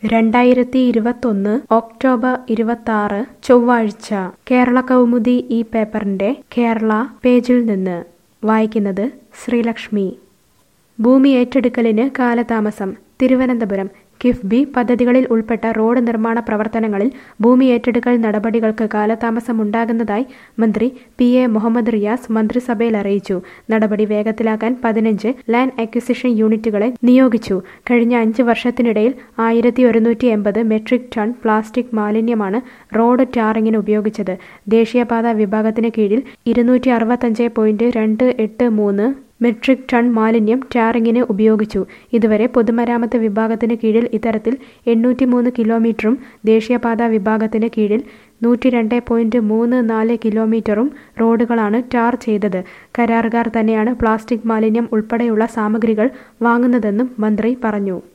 രണ്ടായിരത്തി ഇരുപത്തൊന്ന് ഒക്ടോബർ ഇരുപത്താറ് ചൊവ്വാഴ്ച കേരള കൗമുദി ഈ പേപ്പറിന്റെ കേരള പേജിൽ നിന്ന് വായിക്കുന്നത് ശ്രീലക്ഷ്മി ഭൂമി ഏറ്റെടുക്കലിന് കാലതാമസം തിരുവനന്തപുരം കിഫ്ബി പദ്ധതികളിൽ ഉൾപ്പെട്ട റോഡ് നിർമ്മാണ പ്രവർത്തനങ്ങളിൽ ഭൂമി ഏറ്റെടുക്കൽ നടപടികൾക്ക് കാലതാമസമുണ്ടാകുന്നതായി മന്ത്രി പി എ മുഹമ്മദ് റിയാസ് മന്ത്രിസഭയിൽ അറിയിച്ചു നടപടി വേഗത്തിലാക്കാൻ പതിനഞ്ച് ലാൻഡ് അക്വിസിഷൻ യൂണിറ്റുകളെ നിയോഗിച്ചു കഴിഞ്ഞ അഞ്ച് വർഷത്തിനിടയിൽ ആയിരത്തി ഒരുന്നൂറ്റി എൺപത് മെട്രിക് ടൺ പ്ലാസ്റ്റിക് മാലിന്യമാണ് റോഡ് ടാറിങ്ങിന് ഉപയോഗിച്ചത് ദേശീയപാത വിഭാഗത്തിന് കീഴിൽ ഇരുന്നൂറ്റി അറുപത്തഞ്ച് പോയിന്റ് രണ്ട് എട്ട് മൂന്ന് മെട്രിക് ടൺ മാലിന്യം ടാറിങ്ങിന് ഉപയോഗിച്ചു ഇതുവരെ പൊതുമരാമത്ത് വിഭാഗത്തിന് കീഴിൽ ഇത്തരത്തിൽ എണ്ണൂറ്റിമൂന്ന് കിലോമീറ്ററും ദേശീയപാത വിഭാഗത്തിന് കീഴിൽ നൂറ്റി രണ്ട് പോയിന്റ് മൂന്ന് നാല് കിലോമീറ്ററും റോഡുകളാണ് ടാർ ചെയ്തത് കരാറുകാർ തന്നെയാണ് പ്ലാസ്റ്റിക് മാലിന്യം ഉൾപ്പെടെയുള്ള സാമഗ്രികൾ വാങ്ങുന്നതെന്നും മന്ത്രി പറഞ്ഞു